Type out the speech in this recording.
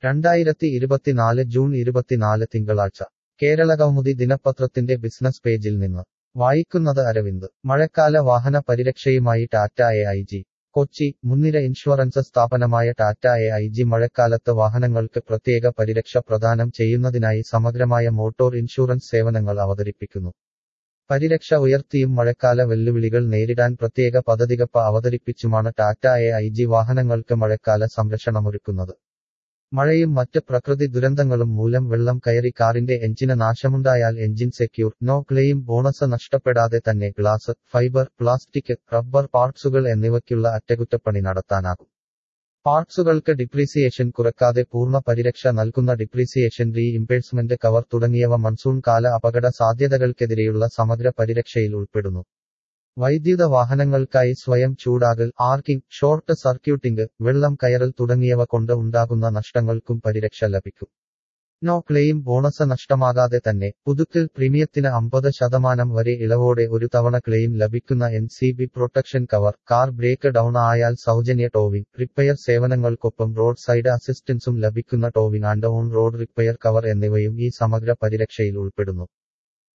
രണ്ടായിരത്തി ഇരുപത്തിനാല് ജൂൺ ഇരുപത്തിനാല് തിങ്കളാഴ്ച കേരളകൗമുദി ദിനപത്രത്തിന്റെ ബിസിനസ് പേജിൽ നിന്ന് വായിക്കുന്നത് അരവിന്ദ് മഴക്കാല വാഹന പരിരക്ഷയുമായി Tata A I G Kochi മുൻനിര ഇൻഷുറൻസ് സ്ഥാപനമായ ടാറ്റ എ ഐ ജി മഴക്കാലത്ത് വാഹനങ്ങൾക്ക് പ്രത്യേക പരിരക്ഷ പ്രദാനം ചെയ്യുന്നതിനായി സമഗ്രമായ മോട്ടോർ ഇൻഷുറൻസ് സേവനങ്ങൾ അവതരിപ്പിക്കുന്നു പരിരക്ഷ ഉയർത്തിയും മഴക്കാല വെല്ലുവിളികൾ നേരിടാൻ പ്രത്യേക പദ്ധതികപ്പ അവതരിപ്പിച്ചുമാണ് ടാറ്റ എ ഐ ജി വാഹനങ്ങൾക്ക് മഴക്കാല സംരക്ഷണമൊരുക്കുന്നത് മഴയും മറ്റ് പ്രകൃതി ദുരന്തങ്ങളും മൂലം വെള്ളം കയറി കാറിന്റെ എഞ്ചിന് നാശമുണ്ടായാൽ engine secure no claim bonus നഷ്ടപ്പെടാതെ തന്നെ ഗ്ലാസ് ഫൈബർ പ്ലാസ്റ്റിക് റബ്ബർ പാർട്സുകൾ എന്നിവയ്ക്കുള്ള അറ്റകുറ്റപ്പണി നടത്താനാകും പാർട്സുകൾക്ക് ഡിപ്രീസിയേഷൻ കുറക്കാതെ പൂർണ്ണ പരിരക്ഷ നൽകുന്ന ഡിപ്രീസിയേഷൻ റീ ഇംപേഴ്സ്മെന്റ് കവർ തുടങ്ങിയവ മൺസൂൺ കാല അപകട സാധ്യതകൾക്കെതിരെയുള്ള സമഗ്ര പരിരക്ഷയിൽ ഉൾപ്പെടുന്നു വൈദ്യുത വാഹനങ്ങൾക്കായി സ്വയം ചൂടാകൽ ആർക്കിംഗ് ഷോർട്ട് സർക്യൂട്ടിംഗ് വെള്ളം കയറൽ തുടങ്ങിയവ കൊണ്ട് ഉണ്ടാകുന്ന നഷ്ടങ്ങൾക്കും പരിരക്ഷ ലഭിക്കും നോ ക്ലെയിം ബോണസ് നഷ്ടമാകാതെ തന്നെ പുതുക്കൽ പ്രീമിയത്തിന് അമ്പത് ശതമാനം വരെ ഇളവോടെ ഒരു തവണ ക്ലെയിം ലഭിക്കുന്ന N C B protection cover car breakdown ആയാൽ സൗജന്യ ടോവിംഗ് റിപ്പയർ സേവനങ്ങൾക്കൊപ്പം റോഡ് സൈഡ് അസിസ്റ്റൻസും ലഭിക്കുന്ന towing and on road repair cover എന്നിവയും ഈ സമഗ്ര പരിരക്ഷയിൽ ഉൾപ്പെടുന്നു